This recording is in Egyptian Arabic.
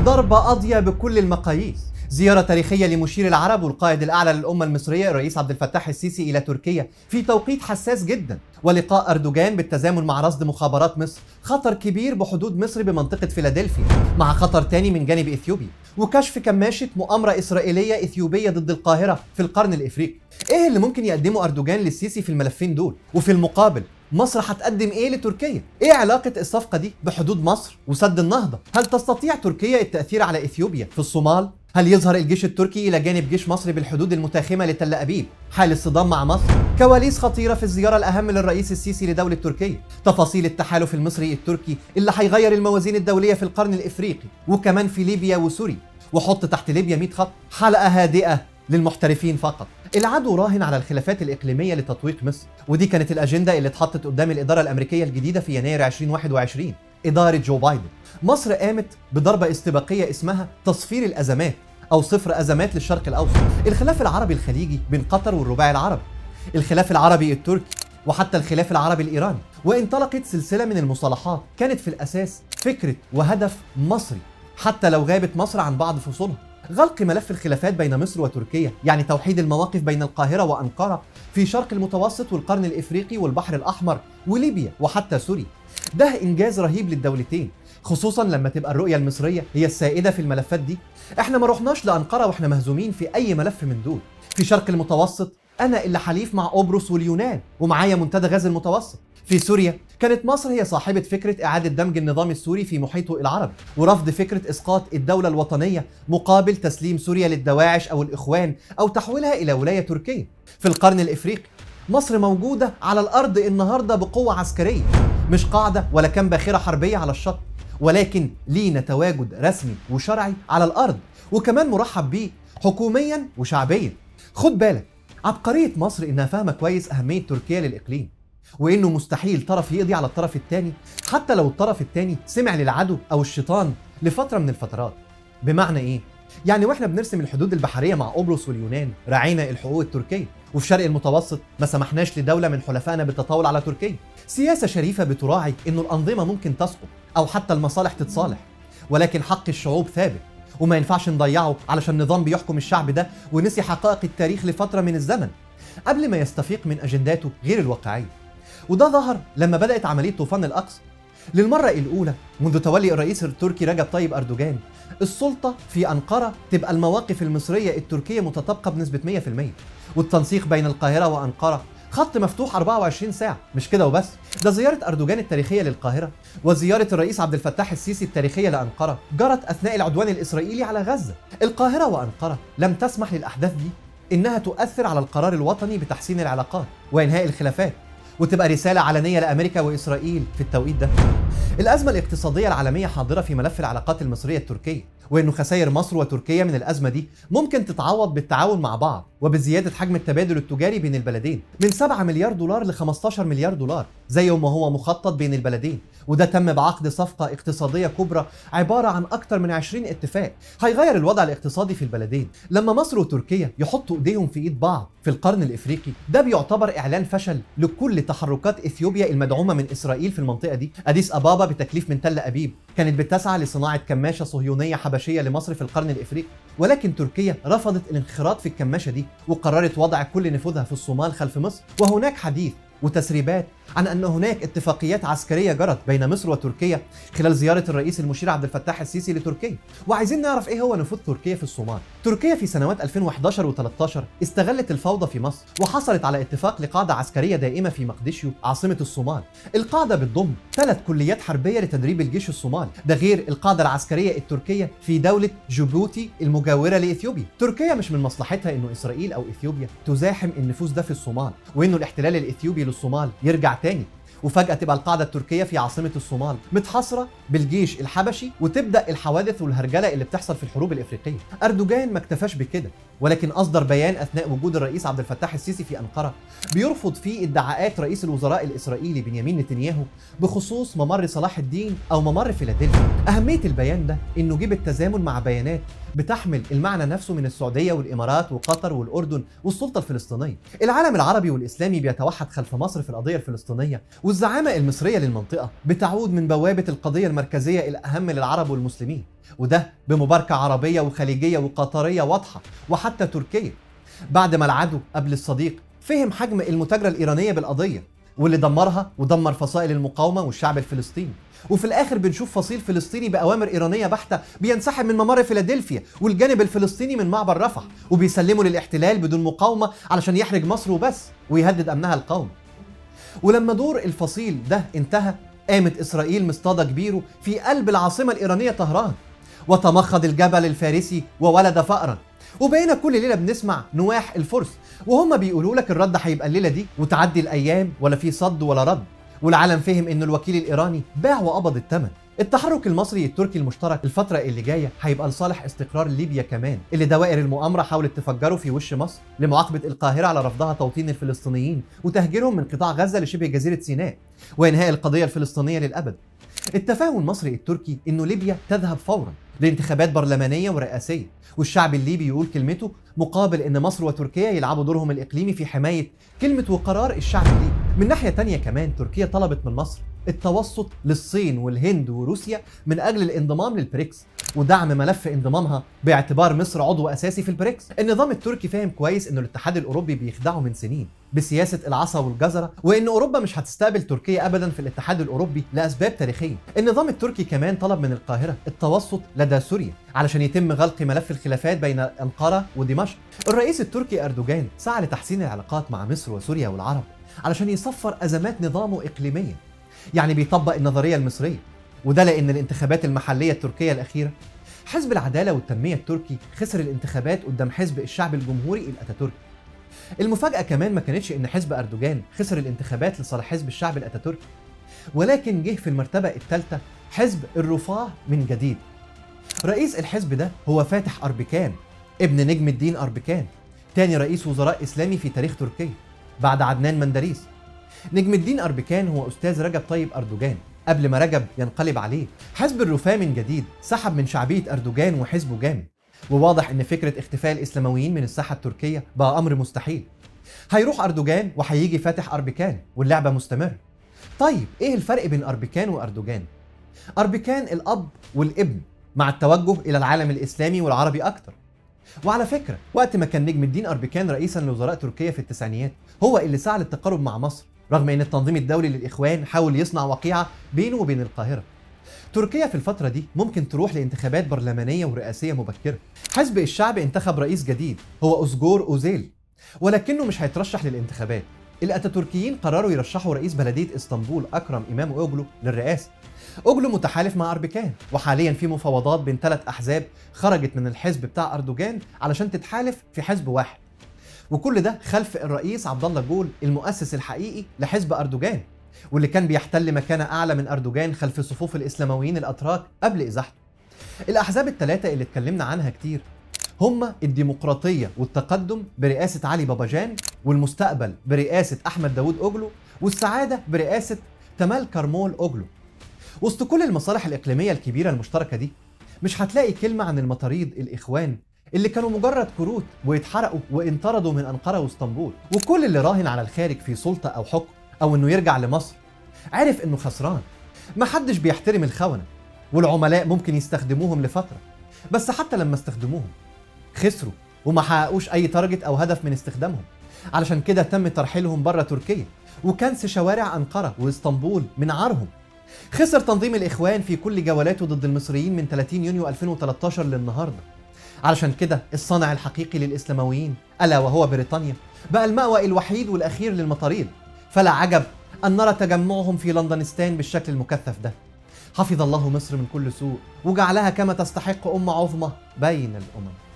ضربة قاضية بكل المقاييس زيارة تاريخية لمشير العرب والقائد الأعلى للأمة المصرية الرئيس عبد الفتاح السيسي إلى تركيا في توقيت حساس جدا ولقاء أردوغان بالتزامن مع رصد مخابرات مصر خطر كبير بحدود مصر بمنطقة فيلادلفيا مع خطر تاني من جانب إثيوبيا وكشف كماشة مؤامرة إسرائيلية إثيوبية ضد القاهرة في القرن الإفريقي إيه اللي ممكن يقدمه أردوغان للسيسي في الملفين دول وفي المقابل مصر هتقدم ايه لتركيا؟ ايه علاقة الصفقة دي بحدود مصر وسد النهضة؟ هل تستطيع تركيا التأثير على اثيوبيا في الصومال؟ هل يظهر الجيش التركي الى جانب جيش مصر بالحدود المتاخمه لتل ابيب حال الصدام مع مصر كواليس خطيره في الزياره الاهم للرئيس السيسي لدوله تركيا تفاصيل التحالف المصري التركي اللي هيغير الموازين الدوليه في القرن الافريقي وكمان في ليبيا وسوريا وحط تحت ليبيا 100 خط حلقه هادئه للمحترفين فقط العدو راهن على الخلافات الإقليمية لتطويق مصر ودي كانت الأجندة اللي اتحطت قدام الإدارة الأمريكية الجديدة في يناير 2021 إدارة جو بايدن مصر قامت بضربة استباقية اسمها تصفير الأزمات أو صفر أزمات للشرق الأوسط الخلاف العربي الخليجي بين قطر والرباعي العربي الخلاف العربي التركي وحتى الخلاف العربي الإيراني وانطلقت سلسلة من المصالحات كانت في الأساس فكرة وهدف مصري حتى لو غابت مصر عن بعض فصولها غلق ملف الخلافات بين مصر وتركيا يعني توحيد المواقف بين القاهرة وأنقرة في شرق المتوسط والقرن الإفريقي والبحر الأحمر وليبيا وحتى سوريا ده إنجاز رهيب للدولتين خصوصا لما تبقى الرؤية المصرية هي السائدة في الملفات دي احنا ما رحناش لأنقرة واحنا مهزومين في أي ملف من دول في شرق المتوسط أنا اللي حليف مع قبرص واليونان ومعايا منتدى غاز المتوسط في سوريا كانت مصر هي صاحبة فكرة إعادة دمج النظام السوري في محيطه العربي ورفض فكرة إسقاط الدولة الوطنية مقابل تسليم سوريا للدواعش أو الإخوان أو تحويلها إلى ولاية تركية في القرن الإفريقي مصر موجودة على الأرض النهاردة بقوة عسكرية مش قاعدة ولا كان باخرة حربية على الشط ولكن لينا تواجد رسمي وشرعي على الأرض وكمان مرحب بيه حكوميا وشعبيا خد بالك عبقرية مصر إنها فاهمة كويس أهمية تركيا للإقليم وانه مستحيل طرف يقضي على الطرف الثاني حتى لو الطرف الثاني سمع للعدو او الشيطان لفتره من الفترات بمعنى ايه يعني واحنا بنرسم الحدود البحريه مع قبرص واليونان راعينا الحقوق التركيه وفي شرق المتوسط ما سمحناش لدوله من حلفائنا بالتطاول على تركيا سياسه شريفه بتراعي انه الانظمه ممكن تسقط او حتى المصالح تتصالح ولكن حق الشعوب ثابت وما ينفعش نضيعه علشان نظام بيحكم الشعب ده ونسي حقائق التاريخ لفتره من الزمن قبل ما يستفيق من اجنداته غير الواقعيه وده ظهر لما بدأت عملية طوفان الأقصى للمرة الأولى منذ تولي الرئيس التركي رجب طيب أردوغان السلطة في أنقرة تبقى المواقف المصرية التركية متطابقة بنسبة 100% والتنسيق بين القاهرة وأنقرة خط مفتوح 24 ساعة مش كده وبس ده زيارة أردوغان التاريخية للقاهرة وزيارة الرئيس عبد الفتاح السيسي التاريخية لأنقرة جرت أثناء العدوان الإسرائيلي على غزة القاهرة وأنقرة لم تسمح للأحداث دي إنها تؤثر على القرار الوطني بتحسين العلاقات وإنهاء الخلافات وتبقى رسالة علنية لأمريكا وإسرائيل في التوقيت ده الأزمة الاقتصادية العالمية حاضرة في ملف العلاقات المصرية التركية وإنه خسائر مصر وتركيا من الأزمة دي ممكن تتعوض بالتعاون مع بعض وبزيادة حجم التبادل التجاري بين البلدين من 7 مليار دولار ل 15 مليار دولار زي ما هو مخطط بين البلدين وده تم بعقد صفقة اقتصادية كبرى عبارة عن أكثر من 20 اتفاق هيغير الوضع الاقتصادي في البلدين لما مصر وتركيا يحطوا ايديهم في ايد بعض في القرن الافريقي ده بيعتبر اعلان فشل لكل تحركات اثيوبيا المدعومه من اسرائيل في المنطقه دي اديس ابابا بتكليف من تل ابيب كانت بتسعى لصناعه كماشه صهيونيه حبشيه لمصر في القرن الافريقي ولكن تركيا رفضت الانخراط في الكماشه دي وقررت وضع كل نفوذها في الصومال خلف مصر وهناك حديث وتسريبات عن ان هناك اتفاقيات عسكريه جرت بين مصر وتركيا خلال زياره الرئيس المشير عبد الفتاح السيسي لتركيا وعايزين نعرف ايه هو نفوذ تركيا في الصومال تركيا في سنوات 2011 و13 استغلت الفوضى في مصر وحصلت على اتفاق لقاعده عسكريه دائمه في مقدشيو عاصمه الصومال القاعده بتضم ثلاث كليات حربيه لتدريب الجيش الصومالي ده غير القاعده العسكريه التركيه في دوله جيبوتي المجاوره لاثيوبيا تركيا مش من مصلحتها انه اسرائيل او اثيوبيا تزاحم النفوذ ده في الصومال وانه الاحتلال الاثيوبي للصومال يرجع تاني وفجأة تبقى القاعدة التركية في عاصمة الصومال متحاصرة بالجيش الحبشي وتبدأ الحوادث والهرجلة اللي بتحصل في الحروب الإفريقية أردوغان ما اكتفاش بكده ولكن أصدر بيان أثناء وجود الرئيس عبد الفتاح السيسي في أنقرة بيرفض فيه ادعاءات رئيس الوزراء الإسرائيلي بنيامين نتنياهو بخصوص ممر صلاح الدين أو ممر فيلادلفيا أهمية البيان ده إنه جه بالتزامن مع بيانات بتحمل المعنى نفسه من السعودية والإمارات وقطر والأردن والسلطة الفلسطينية العالم العربي والإسلامي بيتوحد خلف مصر في القضية الفلسطينية والزعامة المصرية للمنطقة بتعود من بوابة القضية المركزية الأهم للعرب والمسلمين وده بمباركة عربية وخليجية وقطرية واضحة وحتى تركية بعد ما العدو قبل الصديق فهم حجم المتاجرة الإيرانية بالقضية واللي دمرها ودمر فصائل المقاومة والشعب الفلسطيني وفي الآخر بنشوف فصيل فلسطيني بأوامر إيرانية بحتة بينسحب من ممر فيلادلفيا والجانب الفلسطيني من معبر رفح وبيسلموا للاحتلال بدون مقاومة علشان يحرج مصر وبس ويهدد أمنها القومي ولما دور الفصيل ده انتهى قامت إسرائيل مصطادة كبيره في قلب العاصمة الإيرانية طهران وتمخض الجبل الفارسي وولد فأرا وبقينا كل ليله بنسمع نواح الفرس وهم بيقولوا لك الرد هيبقى الليله دي وتعدي الايام ولا في صد ولا رد والعالم فهم ان الوكيل الايراني باع وقبض الثمن التحرك المصري التركي المشترك الفترة اللي جاية هيبقى لصالح استقرار ليبيا كمان اللي دوائر المؤامرة حاولت تفجره في وش مصر لمعاقبة القاهرة على رفضها توطين الفلسطينيين وتهجيرهم من قطاع غزة لشبه جزيرة سيناء وإنهاء القضية الفلسطينية للأبد التفاهم المصري التركي انه ليبيا تذهب فورا لانتخابات برلمانيه ورئاسيه والشعب الليبي يقول كلمته مقابل ان مصر وتركيا يلعبوا دورهم الاقليمي في حمايه كلمه وقرار الشعب الليبي من ناحيه تانية كمان تركيا طلبت من مصر التوسط للصين والهند وروسيا من اجل الانضمام للبريكس ودعم ملف انضمامها باعتبار مصر عضو اساسي في البريكس النظام التركي فاهم كويس انه الاتحاد الاوروبي بيخدعه من سنين بسياسه العصا والجزره وان اوروبا مش هتستقبل تركيا ابدا في الاتحاد الاوروبي لاسباب تاريخيه النظام التركي كمان طلب من القاهره التوسط لدى سوريا علشان يتم غلق ملف الخلافات بين انقره ودمشق الرئيس التركي اردوغان سعى لتحسين العلاقات مع مصر وسوريا والعرب علشان يصفر ازمات نظامه اقليميا يعني بيطبق النظريه المصريه وده لان الانتخابات المحليه التركيه الاخيره حزب العداله والتنميه التركي خسر الانتخابات قدام حزب الشعب الجمهوري الاتاتوركي المفاجاه كمان ما كانتش ان حزب اردوغان خسر الانتخابات لصالح حزب الشعب الاتاتوركي ولكن جه في المرتبه الثالثه حزب الرفاه من جديد رئيس الحزب ده هو فاتح اربكان ابن نجم الدين اربكان تاني رئيس وزراء اسلامي في تاريخ تركيا بعد عدنان مندريس نجم الدين اربكان هو استاذ رجب طيب اردوغان قبل ما رجب ينقلب عليه حزب الرفاه من جديد سحب من شعبيه اردوغان وحزبه جامد وواضح ان فكره اختفاء الاسلامويين من الساحه التركيه بقى امر مستحيل هيروح اردوغان وهيجي فاتح اربكان واللعبه مستمره طيب ايه الفرق بين اربكان واردوغان اربكان الاب والابن مع التوجه الى العالم الاسلامي والعربي اكتر وعلى فكره وقت ما كان نجم الدين اربكان رئيسا لوزراء تركيا في التسعينيات هو اللي سعى للتقارب مع مصر رغم ان التنظيم الدولي للاخوان حاول يصنع وقيعه بينه وبين القاهره تركيا في الفترة دي ممكن تروح لانتخابات برلمانية ورئاسية مبكرة حزب الشعب انتخب رئيس جديد هو أوزجور أوزيل ولكنه مش هيترشح للانتخابات الاتاتوركيين قرروا يرشحوا رئيس بلدية اسطنبول أكرم إمام أوغلو للرئاسة أوغلو متحالف مع أربكان وحاليا في مفاوضات بين ثلاث أحزاب خرجت من الحزب بتاع أردوغان علشان تتحالف في حزب واحد وكل ده خلف الرئيس عبد الله جول المؤسس الحقيقي لحزب أردوغان واللي كان بيحتل مكانة أعلى من أردوغان خلف صفوف الإسلامويين الأتراك قبل إزاحته. الأحزاب الثلاثة اللي اتكلمنا عنها كتير هما الديمقراطية والتقدم برئاسة علي باباجان والمستقبل برئاسة أحمد داوود أوجلو والسعادة برئاسة تمال كرمول أوجلو. وسط كل المصالح الإقليمية الكبيرة المشتركة دي مش هتلاقي كلمة عن المطاريد الإخوان اللي كانوا مجرد كروت ويتحرقوا وانطردوا من أنقرة واسطنبول وكل اللي راهن على الخارج في سلطة أو حكم او انه يرجع لمصر عرف انه خسران محدش بيحترم الخونة والعملاء ممكن يستخدموهم لفترة بس حتى لما استخدموهم خسروا وما حققوش اي تارجت او هدف من استخدامهم علشان كده تم ترحيلهم بره تركيا وكنس شوارع انقرة واسطنبول من عارهم خسر تنظيم الاخوان في كل جولاته ضد المصريين من 30 يونيو 2013 للنهارده علشان كده الصانع الحقيقي للاسلامويين الا وهو بريطانيا بقى المأوى الوحيد والاخير للمطاريد فلا عجب أن نرى تجمعهم في لندنستان بالشكل المكثف ده حفظ الله مصر من كل سوء وجعلها كما تستحق أمة عظمى بين الأمم